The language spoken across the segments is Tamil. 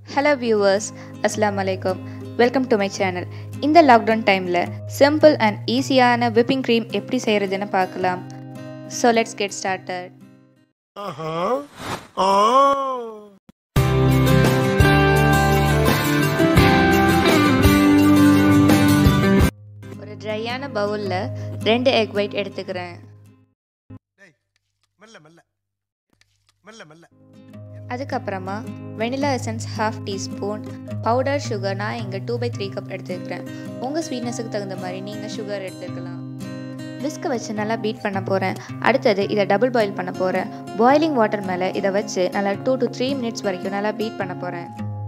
ஹலோ வியூவர்ஸ் அஸ்லாம் வலைக்கம் வெல்கம் டு மை சேனல் இந்த லாக்டவுன் டைமில் சிம்பிள் அண்ட் ஈஸியான விப்பிங் க்ரீம் எப்படி செய்கிறதுன்னு பார்க்கலாம் so let's get started Uh-huh. Oh. ஒரு ட்ரையான பவுலில் ரெண்டு எக் ஒயிட் எடுத்துக்கிறேன் டேய் மெல்ல மெல்ல மெல்ல மெல்ல அதுக்கப்புறமா vanilla essence half teaspoon powder sugar நான் இங்கே டூ பை த்ரீ கப் எடுத்துக்கிறேன் உங்கள் ஸ்வீட்னஸுக்கு தகுந்த மாதிரி நீங்கள் சுகர் எடுத்துக்கலாம் விஸ்கை வச்சு நல்லா பீட் பண்ண போகிறேன் அடுத்தது இதை டபுள் பாயில் பண்ண போகிறேன் பாயிலிங் வாட்டர் மேலே இதை வச்சு நல்லா டூ டு த்ரீ மினிட்ஸ் வரைக்கும் நல்லா பீட் பண்ண போகிறேன்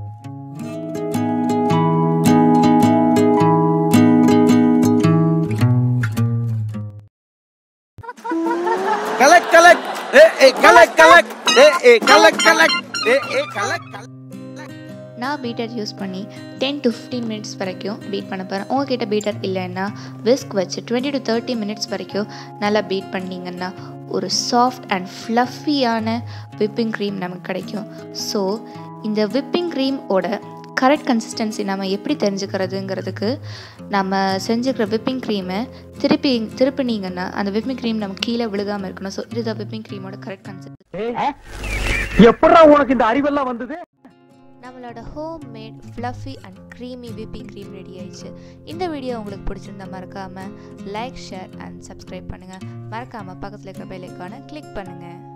கலக் கலக் ஏ ஏ கலக் கலக் ஏ ஏ கலக் கலக் ஏ ஏ கலக் கலக் நான் பீட்டர் யூஸ் பண்ணி டென் டு ஃபிஃப்டீன் மினிட்ஸ் வரைக்கும் பீட் பண்ண போகிறேன் உங்ககிட்ட பீட்டர் இல்லைன்னா விஸ்க் வச்சு டுவெண்ட்டி டு தேர்ட்டி மினிட்ஸ் வரைக்கும் நல்லா பீட் பண்ணிங்கன்னா ஒரு சாஃப்ட் அண்ட் ஃப்ளஃபியான விப்பிங் க்ரீம் நமக்கு கிடைக்கும் ஸோ இந்த விப்பிங் க்ரீமோட கரெக்ட் கன்சிஸ்டன்சி நம்ம எப்படி தெரிஞ்சுக்கிறதுங்கிறதுக்கு நம்ம செஞ்சுக்கிற விப்பிங் க்ரீமை திருப்பி திருப்பினீங்கன்னா அந்த விப்பிங் க்ரீம் நம்ம கீழே விழுகாமல் இருக்கணும் ஸோ இதுதான் விப்பிங் க்ரீமோட கரெக்ட் கன்சிஸ்டன்சி எப்படா உனக்கு இந்த அறிவெல்லாம் வந்தது நம்மளோட home made fluffy and creamy whipping cream ready ஆயிடுச்சு இந்த வீடியோ உங்களுக்கு பிடிச்சிருந்தா மறக்காமல் லைக் ஷேர் அண்ட் சப்ஸ்கிரைப் பண்ணுங்கள் மறக்காமல் பக்கத்தில் இருக்கிற பெல் ஐக்கானை கிளிக் பண்ணுங்கள்